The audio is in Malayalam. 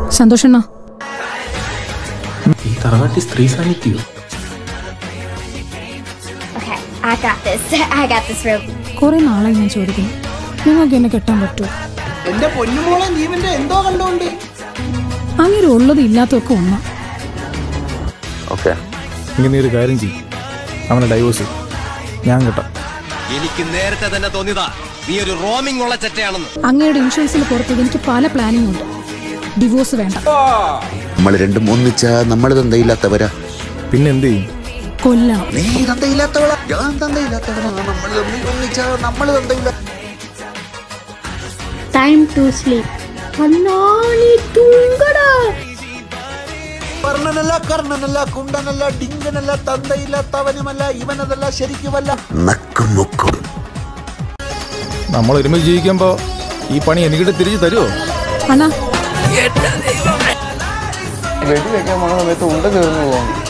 സന്തോഷണ്ണ ഈ തറവാട്ടി സ്ത്രീ സാന്നിധ്യം Okay, I got this. I got this real. കുറെ നാളായി ഞാൻ ചോദിക്കുന്നു നിങ്ങൾക്ക് എന്നെ കെട്ടാൻ പറ്റുമോ എന്റെ പൊന്നുമോളെ നീ ഇവന്റെ എന്തോ കണ്ടോണ്ട് അങ്ങനെ ഉള്ളത് ഇല്ലാത്തതൊക്കെ ഒന്നാ ഓക്കെ ഇങ്ങനെ നീ ഒരു കാര്യം ചെയ്യും അവനെ ഡൈവോഴ്സ് ഞാൻ കേട്ടാ എനിക്ക് നേരത്തെ തന്നെ തോന്നിയതാ നീ ഒരു റോമിംഗ് ഉള്ള ചെറ്റയാണെന്ന് അങ്ങയുടെ ഇൻഷുറൻസിൽ പുറത്തത് എനിക്ക് പല പ്ലാനിങ് ഉണ്ട് ഡിവോഴ്സ് വേണ്ട നമ്മൾ രണ്ടും ഒന്നിച്ചാ നമ്മൾ തന്തയില്ലാത്തവരാ പിന്നെ എന്ത് ചെയ്യും കൊല്ലണം നീ തന്തയില്ലാത്തവളാ ഞാൻ തന്തയില്ലാത്തവനാ നമ്മൾ തമ്മിൽ ഒന്നിച്ചാ നമ്മൾ തന്തയില്ല Time to sleep. അന്നാണി തൂങ്കടാ കർണനല്ല കർണനല്ല കുണ്ടനല്ല ഡിങ്കനല്ല തന്തയില്ലാത്തവനുമല്ല ഇവനതല്ല ശരിക്കുമല്ല നക്കും മുക്കും നമ്മൾ ഒരുമിച്ച് ജീവിക്കുമ്പോ ഈ പണി എനിക്കിട്ട് തിരിച്ചു തരുമോ അണ്ണാ വെടി വെക്കാൻ പോണ സമയത്ത് ഉണ്ട തീർന്നു പോകും